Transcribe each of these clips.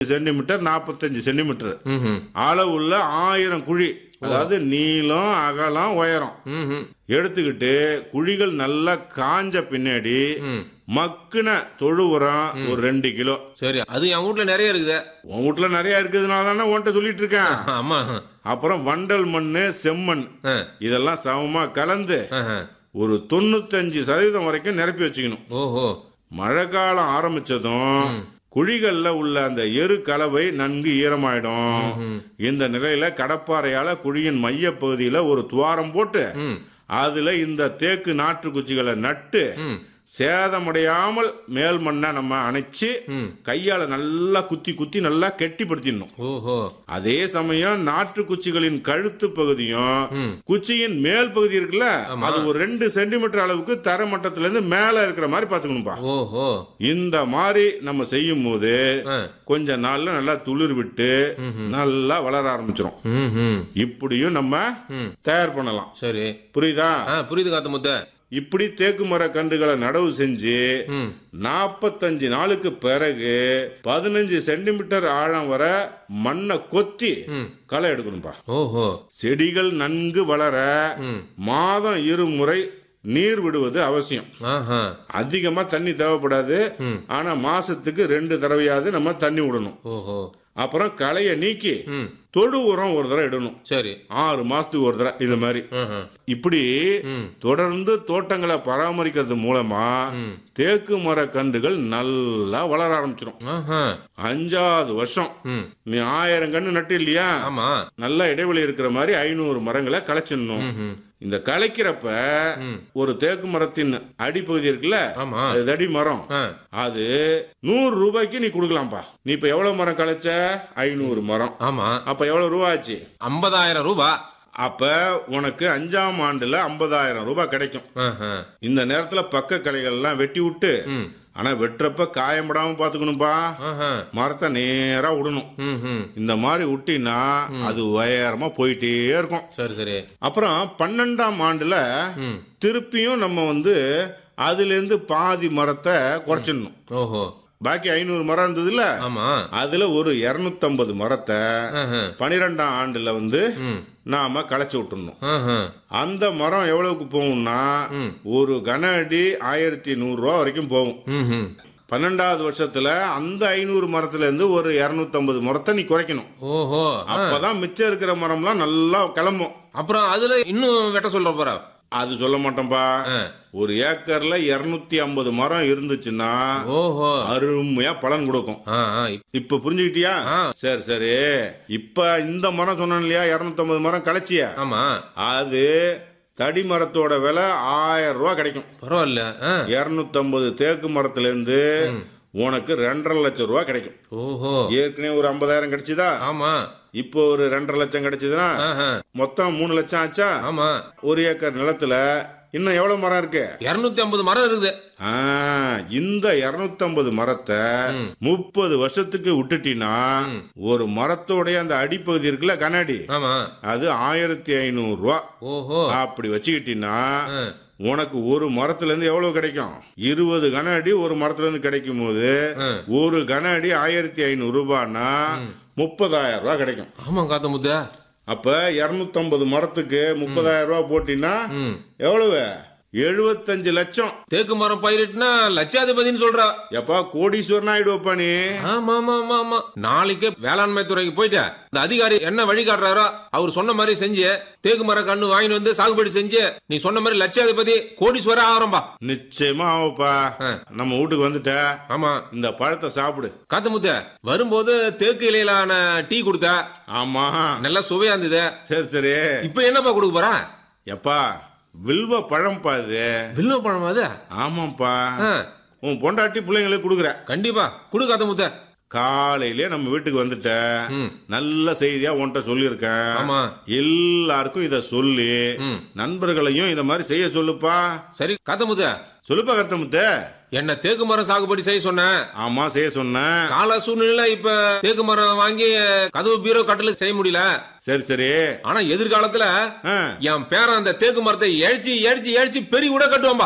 Centimetre நாற்பத்தஞ்சு centimetre ம்ஹும். அளவுள்ள ஆயிரம் குழி அதாவது நீளம் அகலம் உயரம் ம்ஹும். எடுத்துக்கிட்டு குழிகள் நல்லா காஞ்ச பின்னாடி ம். மக்குன தொழு உரம் ஒரு ரெண்டு கிலோ சரி அது என் வீட்ல நிறைய இருக்குது உன் வீட்டுல நிறைய இருக்கிறதுனால தானே உன்கிட்ட சொல்லிட்டு இருக்கேன் ஆமா அப்புறம் வண்டல் மண்ணு செம்மண் ஆ. இதெல்லாம் சமமா கலந்து ஆஹா. ஒரு தொண்ணூத்தஞ்சு சதவீதம் வரைக்கும் நிரப்பி வச்சுக்கணும் ஓஹோ மழை காலம் ஆரம்பிச்சதும் குழிகள்ல உள்ள அந்த எரு கலவை நன்கு ஈரமாயிடும் இந்த நிலையில கடப்பாறையால குழியின் மைய பகுதியில ஒரு துவாரம் போட்டு ம். அதுல இந்த தேக்கு நாற்று குச்சிகளை நட்டு ம். சேதமடையாமல் மேல் மண்ணை நம்ம அணைச்சு ம். கையால நல்லா குத்தி குத்தி நல்லா கெட்டிப்படுத்திடணும் ஓஹோ அதே சமயம் நாற்று குச்சிகளின் கழுத்து பகுதியும் ம். குச்சியின் மேல் பகுதி இருக்குல்ல ஆமா. அது ஒரு ரெண்டு சென்டிமீட்டர் அளவுக்கு தர மட்டத்துல இருந்து மேல இருக்கிற மாதிரி பாத்துக்கணும்பா ஓஹோ இந்த மாதிரி நம்ம செய்யும் போது ஆ. கொஞ்ச நாள்ல நல்லா துளிர் விட்டு நல்லா வளர ஆரம்பிச்சிடும் ம்ஹும். இப்படியும் நம்ம ம். தயார் பண்ணலாம் சரி புரியுதா ஆ புரியுது காத்து முத்த இப்படி தேக்கு மர கன்றுகளை நடவு செஞ்சு ம் நாற்பத்தஞ்சு நாளுக்கு பிறகு பதினஞ்சு சென்டிமீட்டர் ஆழம் வர மண்ணை கொத்தி ம். களை எடுக்கணும்பா ஓஹோ செடிகள் நன்கு வளர ம் மாதம் இருமுறை நீர் விடுவது அவசியம் ஆஹா அதிகமா தண்ணி தேவைப்படாது ம். ஆனா மாசத்துக்கு ரெண்டு தடவையாவது நம்ம தண்ணி விடணும் ஓஹோ அப்புறம் களையை நீக்கி ம் தொழு உரம் ஒரு தடவை இடணும் சரி ஆறு மாசத்துக்கு ஒரு தடவை இந்த மாதிரி ஆஹா. இப்படி ம் தொடர்ந்து தோட்டங்களை பராமரிக்கிறது மூலமா ம் தேக்கு மர கன்றுகள் நல்லா வளர ஆரம்பிச்சிடும் ஆஹா அஞ்சாவது வருஷம் ம் நீ ஆயிரம் கன்று நட்டு இல்லையா ஆமா நல்ல இடைவெளி இருக்கிற மாதிரி ஐநூறு மரங்களை களைச்சிடணும் ம்ஹும். இந்த களைக்கிறப்ப ம். ஒரு தேக்கு மரத்தின் அடிப்பகுதி இருக்குல்ல ஆமா அது தடி மரம் ஆ. அது நூறு ரூபாய்க்கு நீ கொடுக்கலாம்ப்பா நீ இப்ப எவ்வளவு மரம் களைச்ச ஐநூறு மரம் ஆமா அப்ப எவ்வளவு ரூபா ஆச்சு ஐம்பதாயிரம் ரூபாய் அப்ப உனக்கு அஞ்சாம் ஆண்டுல ஐம்பதாயிரம் ரூபாய் கிடைக்கும் ஆஹா. இந்த நேரத்துல பக்க களைகள் எல்லாம் வெட்டி விட்டு ம் ஆனா வெட்டுறப்ப காயப்படாம பாத்துக்கணும்பா ஆஹா. மரத்தை நேரா விடணும் ம்ஹும். இந்த மாதிரி விட்டினா அது உயரமா போயிட்டே இருக்கும் சரி சரி அப்புறம் பன்னெண்டாம் ஆண்டுல ம் திருப்பியும் நம்ம வந்து அதுல இருந்து பாதி மரத்தை குறைச்சிடணும் ஓஹோ பாக்கி ஐநூறு மரம் இருந்ததுல ஆமா அதுல ஒரு 250 மரத்தை ஆஹா. பனிரெண்டாம் ஆண்டுல வந்து ம் நாம களைச்சு விட்டுறணும் ஆஹா. அந்த மரம் எவ்வளவுக்கு போகும்னா ம். ஒரு கன அடி ஆயிரத்தி நூறு ரூபா வரைக்கும் போகும் ம்ஹும். பன்னெண்டாவது வருஷத்துல அந்த ஐநூறு மரத்துல இருந்து ஒரு 250 மரத்தை நீ குறைக்கணும் ஓஹோ ஆ. அப்பதான் மிச்சம் இருக்கிற மரம்லாம் நல்லா கிளம்பும் அப்புறம் அதுல இன்னும் வெட்ட சொல்ற போறா அது சொல்ல மாட்டோம்பா ஆ. ஒரு ஏக்கர்ல 250 மரம் இருந்துச்சுன்னா ஓஹோ அருமையா பலன் கொடுக்கும் ஆ, ஆ. இப்ப புரிஞ்சுக்கிட்டியா ஆ. சரி சரி இப்ப இந்த மரம் சொன்னேன் இல்லையா 250 மரம் களைச்சிய ஆமா அது தடி மரத்தோட விலை ஆயிரம் ரூபாய் கிடைக்கும் பரவாயில்ல ஆ. 250 தேக்கு மரத்துல இருந்து உனக்கு ரெண்டரை லட்சம் ரூபாய் கிடைக்கும் ஓஹோ ஏற்கனவே ஒரு ஐம்பதாயிரம் கிடைச்சுதா ஆமா இப்போ ஒரு ரெண்டரை லட்சம் கிடைச்சதுன்னா ஆஹா. மொத்தம் மூணு லட்சம் ஆச்சா ஆமா ஒரு ஏக்கர் நிலத்துல இன்னும் எவ்வளவு மரம் இருக்கு இருநூத்தி ஐம்பது மரம் இருக்குது ஆ, இந்த 250 மரத்தை முப்பது வருஷத்துக்கு விட்டுட்டீங்கன்னா ஒரு மரத்தோடைய அந்த அடிப்பகுதி இருக்குல்ல கண்ணாடி ஆமா அது ஆயிரத்தி ஐநூறு ரூபா ஓஹோ அப்படி வச்சுக்கிட்டீங்கன்னா ஆ. உனக்கு ஒரு மரத்துல இருந்து எவ்வளவு கிடைக்கும் இருபது கன அடி ஒரு மரத்துல இருந்து கிடைக்கும் போது ஆ. ஒரு கன அடி ஆயிரத்தி ஐநூறு ரூபான்னா முப்பதாயிரம் ரூபாய் கிடைக்கும் ஆமா காத்த முத்த அப்ப 250 மரத்துக்கு முப்பதாயிரம் ரூபாய் போட்டீங்கன்னா ம் எவ்வளவு எழுபத்தஞ்சு லட்சம் தேக்கு மரம் பயிரிட்டுனா லட்சாதிபதினு சொல்றா எப்பா கோடீஸ்வரன் ஆயிடுவப்பா நீ ஆமா ஆமா ஆமா ஆமா நாளைக்கே வேளாண்மை துறைக்கு போயிட்டேன் இந்த அதிகாரி என்ன வழி காட்டுறாரோ அவர் சொன்ன மாதிரி செஞ்சு தேக்கு மர கண்ணு வாங்கிட்டு வந்து சாகுபடி செஞ்சு நீ சொன்ன மாதிரி லட்சாதிபதி கோடீஸ்வரர் ஆகிறோம்பா நிச்சயமா ஆவப்பா ஆ. நம்ம வீட்டுக்கு வந்துட்ட ஆமா இந்த பழத்தை சாப்பிடு காத்த முத்த வரும்போது தேக்கு இலையிலான டீ கொடுத்த ஆமா நல்லா சுவையா இருந்தது சரி சரி இப்ப என்னப்பா கொடுக்க போற எப்பா வில்வ பழம்பா இது வில்வ பழம் அது ஆமாப்பா ஆ, உன் பொண்டாட்டி பிள்ளைங்களுக்கு கொடுக்குற கண்டிப்பா குடு காத்த முத்த காலையிலே நம்ம வீட்டுக்கு வந்துட்ட ம். நல்ல செய்தியா உன்கிட்ட சொல்லியிருக்கேன் ஆமா எல்லாருக்கும் இத சொல்லி ம். நண்பர்களையும் இத மாதிரி செய்ய சொல்லுப்பா சரி காத்த முத்த சொல்லுப்பா கருத்தமுத்த என்ன தேக்கு மரம் சாகுபடி செய்ய சொன்னேன் ஆமா செய்ய சொன்னேன் கால சூழ்நிலை இப்ப தேக்கு மரம் வாங்கி கதவு பீரோ கட்டில செய்ய முடியல சரி சரி ஆனா எதிர்காலத்துல ஆ, என் பேரன் அந்த தேக்கு மரத்தை எழிச்சு எழிச்சு எழிச்சு பெரிய கூட கட்டுவான்பா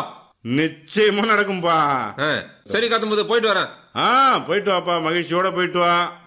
நிச்சயமா நடக்கும்பா ஆ, சரி காத்தும்போது போயிட்டு வரேன் ஆ போயிட்டு வாப்பா மகிழ்ச்சியோட போயிட்டு வா